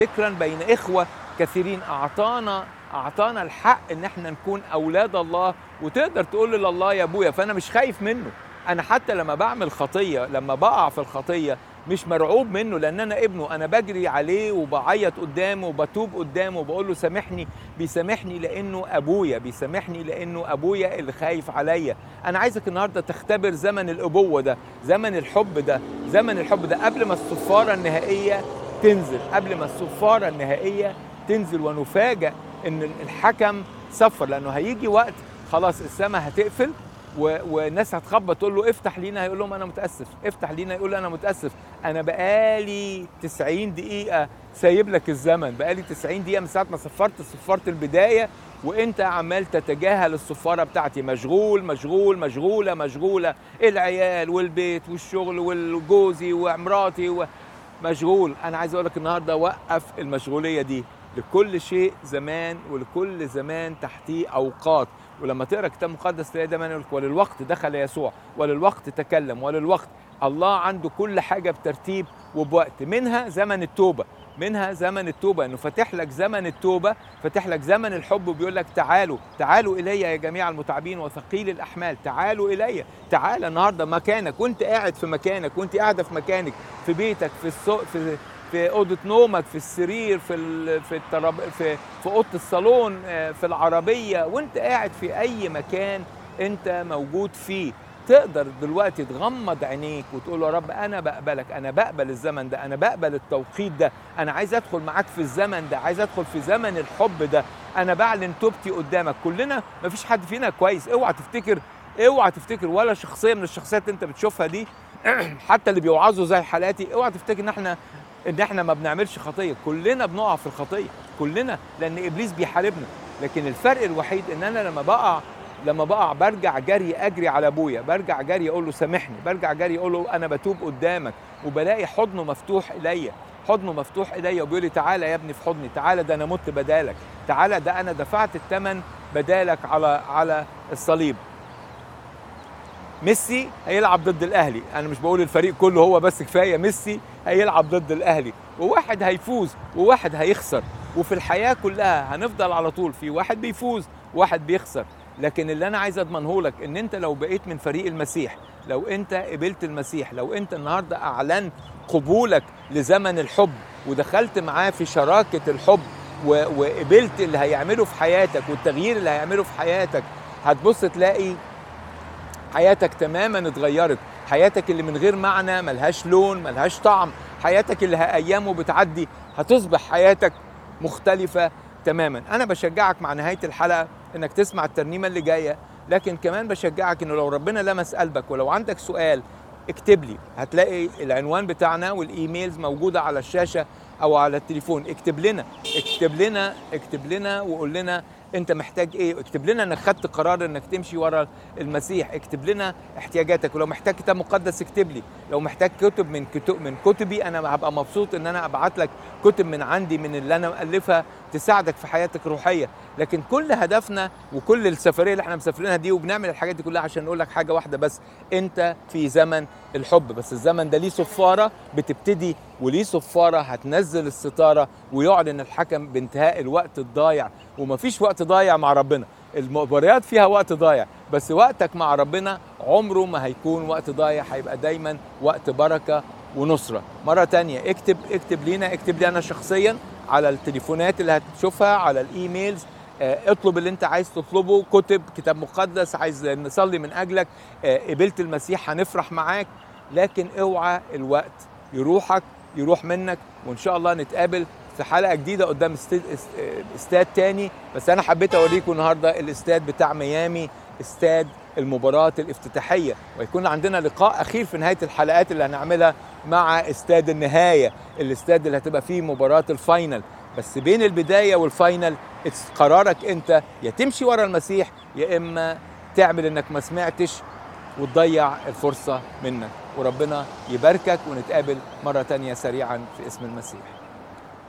ذكرا بين اخوه كثيرين اعطانا اعطانا الحق ان احنا نكون اولاد الله وتقدر تقول لله يا ابويا فانا مش خايف منه انا حتى لما بعمل خطيه لما بقع في الخطيه مش مرعوب منه لان انا ابنه انا بجري عليه وبعيط قدامه وبتوب قدامه وبقول له سامحني بيسامحني لانه ابويا بيسامحني لانه ابويا اللي خايف عليا انا عايزك النهارده تختبر زمن الابوه ده زمن الحب ده زمن الحب ده قبل ما الصفاره النهائيه تنزل قبل ما الصفاره النهائيه تنزل ونفاجئ ان الحكم صفر لانه هيجي وقت خلاص السماء هتقفل و... والناس هتخبط تقول له افتح لينا هيقول لهم انا متاسف افتح لينا يقول له انا متاسف انا بقالي 90 دقيقه سايب لك الزمن بقالي 90 دقيقه من ساعه ما صفرت صفرت البدايه وانت عمال تتجاهل الصفاره بتاعتي مشغول مشغول مشغوله مشغوله العيال والبيت والشغل والجوزي ومراتي و... مشغول انا عايز اقول لك النهارده وقف المشغوليه دي لكل شيء زمان ولكل زمان تحتيه اوقات ولما تقرا كتاب مقدس تلاقي دايما يقول وللوقت دخل يسوع وللوقت تكلم وللوقت الله عنده كل حاجه بترتيب وبوقت منها زمن التوبه منها زمن التوبه انه فاتح لك زمن التوبه فاتح لك زمن الحب وبيقول لك تعالوا تعالوا الي يا جميع المتعبين وثقيل الاحمال تعالوا الي تعال النهارده مكانك وانت قاعد في مكانك وانت قاعده في مكانك في بيتك في السوق في في اوضه نومك في السرير في ال... في التراب في في اوضه الصالون في العربيه وانت قاعد في اي مكان انت موجود فيه تقدر دلوقتي تغمض عينيك وتقول يا رب انا بقبلك انا بقبل الزمن ده انا بقبل التوقيت ده انا عايز ادخل معاك في الزمن ده عايز ادخل في زمن الحب ده انا بعلن توبتي قدامك كلنا مفيش حد فينا كويس اوعى تفتكر اوعى تفتكر ولا شخصيه من الشخصيات اللي انت بتشوفها دي حتى اللي بيوعظوا زي حالاتي اوعى تفتكر ان احنا ان احنا ما بنعملش خطيه كلنا بنقع في الخطيه كلنا لان ابليس بيحاربنا لكن الفرق الوحيد ان انا لما بقع لما بقع برجع جري اجري على ابويا برجع جري اقول له سامحني برجع جري اقول له انا بتوب قدامك وبلاقي حضنه مفتوح اليا حضنه مفتوح اليا وبيقول لي تعالى يا ابني في حضني تعالى ده انا مت بدالك تعالى ده انا دفعت الثمن بدالك على على الصليب ميسي هيلعب ضد الاهلي انا مش بقول الفريق كله هو بس كفايه ميسي هيلعب ضد الاهلي وواحد هيفوز وواحد هيخسر وفي الحياه كلها هنفضل على طول في واحد بيفوز وواحد بيخسر لكن اللي انا عايز اضمنه لك ان انت لو بقيت من فريق المسيح لو انت قبلت المسيح لو انت النهارده اعلنت قبولك لزمن الحب ودخلت معاه في شراكه الحب وقبلت اللي هيعمله في حياتك والتغيير اللي هيعمله في حياتك هتبص تلاقي حياتك تماما اتغيرت حياتك اللي من غير معنى ملهاش لون ملهاش طعم حياتك اللي ايامه بتعدي هتصبح حياتك مختلفة تماما انا بشجعك مع نهاية الحلقة انك تسمع الترنيمة اللي جاية لكن كمان بشجعك انه لو ربنا لمس قلبك ولو عندك سؤال اكتب لي هتلاقي العنوان بتاعنا والايميلز موجودة على الشاشة او على التليفون اكتب لنا اكتب لنا اكتب لنا وقول لنا انت محتاج ايه اكتب لنا انك خدت قرار انك تمشي ورا المسيح اكتب لنا احتياجاتك ولو محتاج كتاب مقدس اكتب لي لو محتاج كتب من كتب من كتبي انا هبقى مبسوط ان انا ابعت لك كتب من عندي من اللي انا مالفها تساعدك في حياتك الروحيه لكن كل هدفنا وكل السفريه اللي احنا مسافرينها دي وبنعمل الحاجات دي كلها عشان نقول لك حاجه واحده بس انت في زمن الحب بس الزمن ده ليه صفاره بتبتدي وليه صفاره هتنزل الستاره ويعلن الحكم بانتهاء الوقت الضايع ومفيش وقت ضايع مع ربنا المباريات فيها وقت ضايع بس وقتك مع ربنا عمره ما هيكون وقت ضايع هيبقى دايما وقت بركه ونصره مره تانية اكتب اكتب لينا اكتب لي انا شخصيا على التليفونات اللي هتشوفها على الايميلز اطلب اللي انت عايز تطلبه كتب كتاب مقدس عايز نصلي من اجلك قبلت المسيح هنفرح معاك لكن اوعى الوقت يروحك يروح منك وان شاء الله نتقابل في حلقه جديده قدام استاد, استاد تاني بس انا حبيت اوريكم النهارده الاستاد بتاع ميامي استاد المباراة الافتتاحية ويكون عندنا لقاء أخير في نهاية الحلقات اللي هنعملها مع استاد النهاية الاستاد اللي هتبقى فيه مباراة الفاينل بس بين البداية والفاينل قرارك أنت يا تمشي ورا المسيح يا إما تعمل إنك ما سمعتش وتضيع الفرصة منك وربنا يباركك ونتقابل مرة تانية سريعا في اسم المسيح